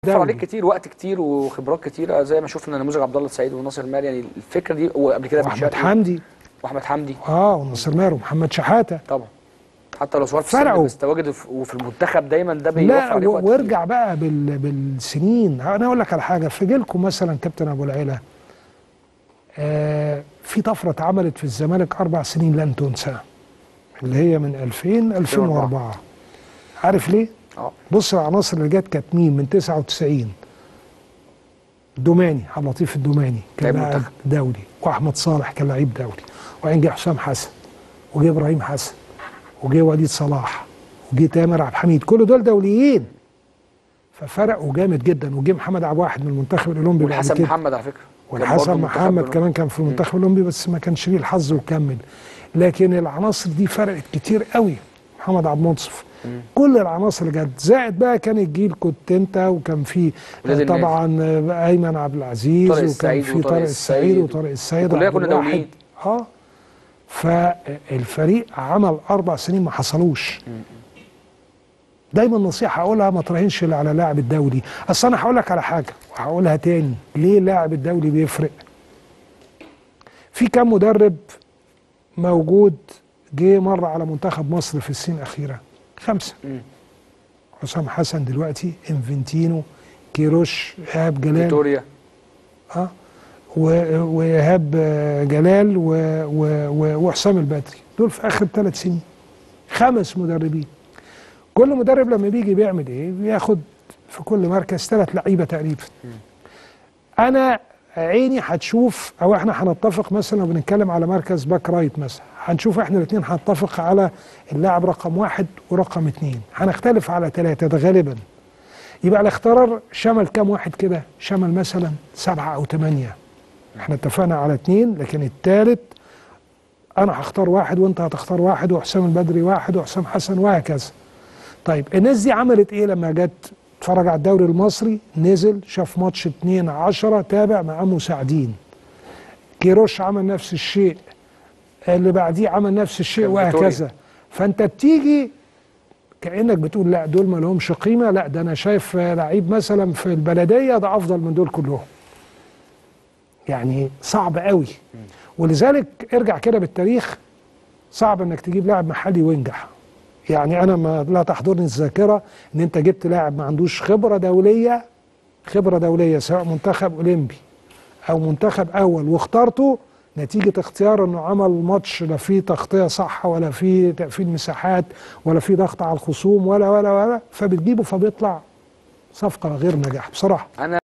توفر عليك دولي. كتير وقت كتير وخبرات كتيره زي ما شفنا نموذج عبد الله السعيد وناصر مال يعني الفكره دي وقبل كده بن واحمد شرقي حمدي واحمد حمدي اه وناصر ماهر ومحمد شحاته طبعا حتى لو صغير في السن فرقوا. بس تواجده في- وفي المنتخب دايما ده بيوفر لا عليك و- وقت وارجع بقى بال بالسنين انا اقول لك على حاجه في جيلكم مثلا كابتن ابو العيله آه في طفره اتعملت في الزمالك اربع سنين لن تنسى اللي هي من 2000 2004 عارف ليه؟ اه بص العناصر اللي جت كانت مين من 99 دوماني عبد اللطيف الدوماني كان لعيب لاعب منتخب. دولي واحمد صالح كان لعيب دولي وبعدين جه حسام حسن وجه ابراهيم حسن وجه وليد صلاح وجه تامر عبد الحميد كل دول دوليين ففرقوا جامد جدا وجه محمد عبد الواحد من المنتخب الاولمبي بعد والحسن كده. محمد على فكره كان والحسن برضه منتخب محمد أولمبي. كمان كان في المنتخب الاولمبي بس ما كانش ليه الحظ وكمل لكن العناصر دي فرقت كتير قوي محمد عبد المنصف كل العناصر اللي جت زائد بقى كان الجيل كنت انت وكان في ولاد النادي. طبعا ايمن عبد العزيز طارق وكان السعيد في وطارق طارق السعيد السعيد. وطارق السعيد وكلنا وعبد كنا الواحد. دوليين. اه فالفريق عمل اربع سنين ما حصلوش دايما نصيحه اقولها ما تراهنش إلا على اللاعب الدولي اصل انا هقول لك على حاجه وهقولها تاني ليه اللاعب الدولي بيفرق في كام مدرب موجود جه مره على منتخب مصر في السنين الاخيره خمسه مم. حسام حسن دلوقتي انفنتينو كيروش ايهاب جلال فيتوريا اه و- وايهاب آه، جلال و- و- و- وحسام البدري دول في اخر ثلاث سنين خمس مدربين كل مدرب لما بيجي بيعمل ايه بياخد في كل مركز ثلاث لعيبه تقريبا انا عيني هتشوف او احنا هنتفق مثلا لو بنتكلم على مركز باك رايت مثلا هنشوف احنا الاثنين هنتفق على اللاعب رقم واحد ورقم اثنين هنختلف على ثلاثه ده غالبا يبقى الاختيار شمل كام واحد كده شمل مثلا سبعة أو ثمانية احنا اتفقنا على اتنين لكن التالت أنا هختار واحد وأنت هتختار واحد وحسام البدري واحد وحسام حسن وهكذا طيب الناس دي عملت إيه لما جت اتفرج على الدوري المصري نزل شاف ماتش 2 10 تابع مع مساعدين كيروش عمل نفس الشيء اللي بعديه عمل نفس الشيء كان وهكذا فيتوريا. فانت بتيجي كانك بتقول لا دول ما لهمش قيمه لا ده انا شايف لعيب مثلا في البلديه ده افضل من دول كلهم يعني صعب قوي ولذلك ارجع كده بالتاريخ صعب انك تجيب لاعب محلي وينجح يعني انا ما لا تحضرني الذاكره ان انت جبت لاعب ما عندوش خبره دوليه خبره دوليه سواء منتخب اولمبي او منتخب اول واخترته نتيجه اختيار انه عمل ماتش لا فيه تغطيه صح ولا فيه تقفيل مساحات ولا فيه ضغط على الخصوم ولا ولا ولا فبتجيبه فبيطلع صفقه غير نجاح بصراحه انا